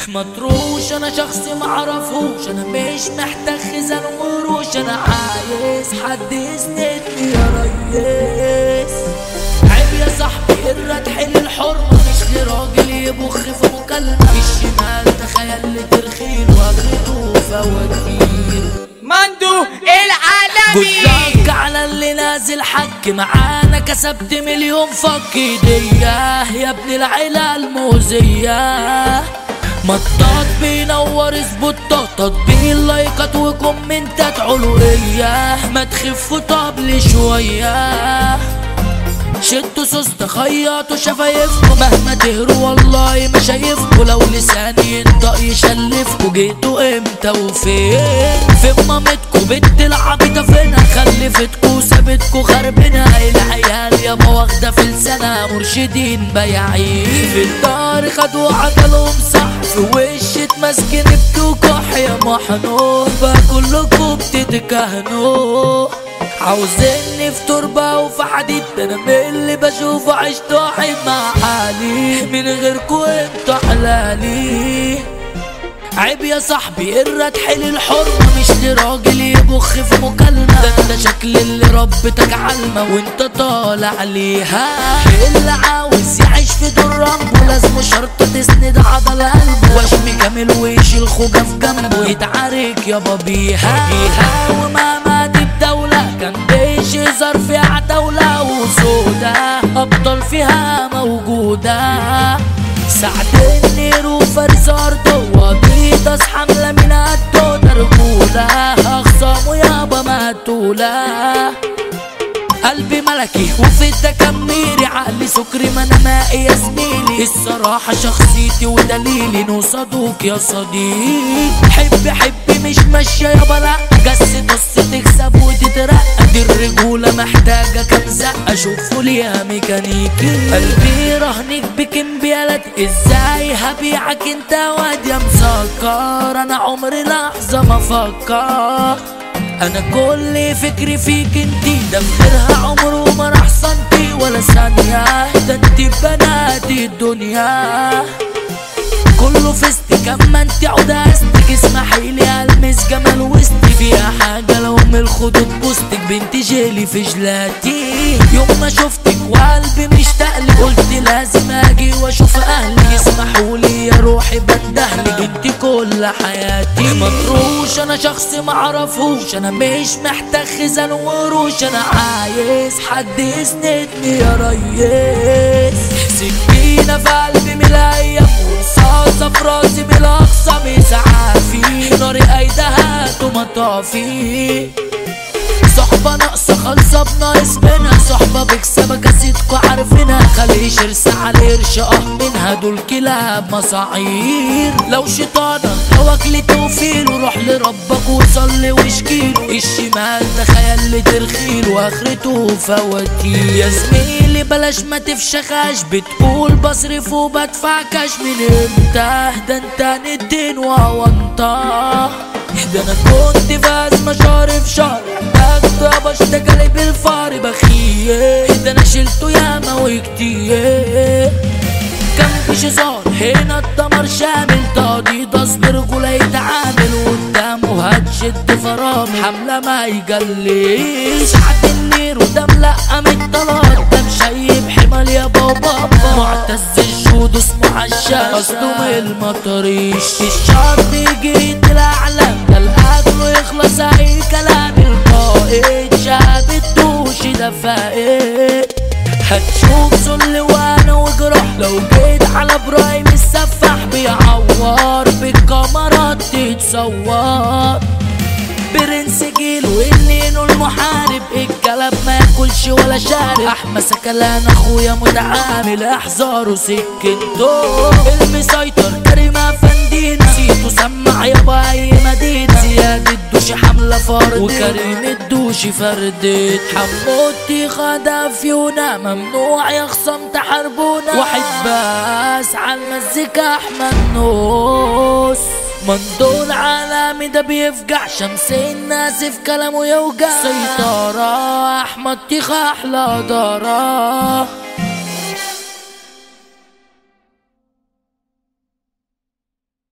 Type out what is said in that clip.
مطروش انا شخص معرفوش انا مش محتاج خزان وقروش انا عايز حد يسندني يا ريس عيب يا صاحبي الردح للحرمة مش لراجل يبخ في مكالمة الشمال تخيل ترخيل واخده فواتير مندو العالمي قدامك على اللي نازل حك معانا كسبت مليون فك ايديا يا ابن العيلة الموزية مطاط بينور سبوتات تطبيق لايكات وكومنتات علوية ما تخفوا طبل شوية شدوا سوست خيطوا شفايفكوا مهما تهروا والله ما شايفكوا لو لساني ينطق يشلفكوا جيتوا امتى وفين في مامتكوا بنت العبيطة فينها خلفتكوا وسابتكوا خربنا العيال ياما واخدة في لسانها مرشدين بياعين في الدار خدوا عدلهم صح في وش اتمسكن بتوكح يا محنوح بقى كلكوا بتتكهنوا عاوزيني في تربة وفي حديد ده انا من اللي بشوفه عشت واحد مع حالي من غيركوا انتوا حلالي عيب يا صاحبي الردح للحرمة مش لراجل يبخ في مكالمة ده انت شكل اللي ربتك علمة وانت طالع ليها اللي عاوز يعيش في دور ربه لازم شرط تسند عضل قلبه وشم كامل ويشيل خوجة في جنبه يتعارك يابا بيها ومهما دي الدولة كان بيشظر فيها دولة وسودة أبطال فيها موجودة سعد النير وفارس أرضه وبيضس حملة من قده درجولة أخصامه يابا مقتولة قلبي ملكي وفي التكميري عقلي سكري ما انا مائي يا زميلي الصراحة شخصيتي ودليلي نو صدوق يا صديق حبي حبي مش ماشية يابا لا جس نص تكسب وتترقى دي الرجولة محتاجة كام زقة شوفوا ليها ميكانيكي قلبي رهنك بكم بيلد ازاي هبيعك انت واد يا مسكر انا عمري لحظة ما فكر انا كل فكري فيك انتي ده في غيرها عمره ما راح سنتي ولا ثانية ده انتي بناتي الدنيا كله فستي كما انتي عداستك اسمحي لي المس جمال وسطي فيها حاجة لو من الخدود بوستك بنت جيلي في جلاتي يوم ما شفتك وقلبي مشتاق لك قلت لازم اجي واشوف اهلي يسمحوا لي يا روحي بندهلك انت كل حياتي مطروش انا شخص معرفوش انا مش محتاج خزان وقروش انا عايز حد يسندني يا ريس سكينة في قلبي من الايام ورصاصة في راسي من الاقصى مسعافي ناري ايدها مطافي صحبة ناقصة خالصة بناقص منها صحبة بكسبك اسيدكوا عارفينها خلي شرس على قرش اه منها دول كلاب مصاعير لو شيطانة هواك لتوفيل وروح لربك وصلي واشكيله الشمال ده خيال ترخيل واخرته فواتير يا زميلي بلاش ما تفشخاش بتقول بصرف وبدفع كاش من امتى ده انت ندين وونطه ده انا كنت فاز مشاري في شهر احتاج بشتغل بالفار بخيه ده انا شلته ياما وكتير كان مفيش هزار هنا الدمر شامل تقضيض اصبر رجولة يتعامل قدامه هتشد فرامل حملة ما يجليش عد النير وده ملقم الطلاق ده مشيب حمل يا بابا معتز الجود اسمه عشاش اصله من المطريش الشرط يجي الاعلام ده الاكل يخلص اي كلام القائد شاب الدوش ده فائد هتشوف ذل وانا وجرح لو جيت على ابراهيم السفاح بيعور بالكاميرات تتصور برنس جيلو النينو المحارب الكلام ما ياكلش ولا شارب احمى سكلان اخويا متعامل احذاره سكنته المسيطر كريم افندينا سيتو سمع يابا اي مدينه زياد الدوشي حمله فرد وكريم الدوشي فردت حموتي خدا فيونا ممنوع يا خصم تحاربونا واحد بس على المزيكا احمد نوس مندول عالمي ده بيفجع شمس الناس في كلامه يوجع سيطرة احمد تيخ احلى دارة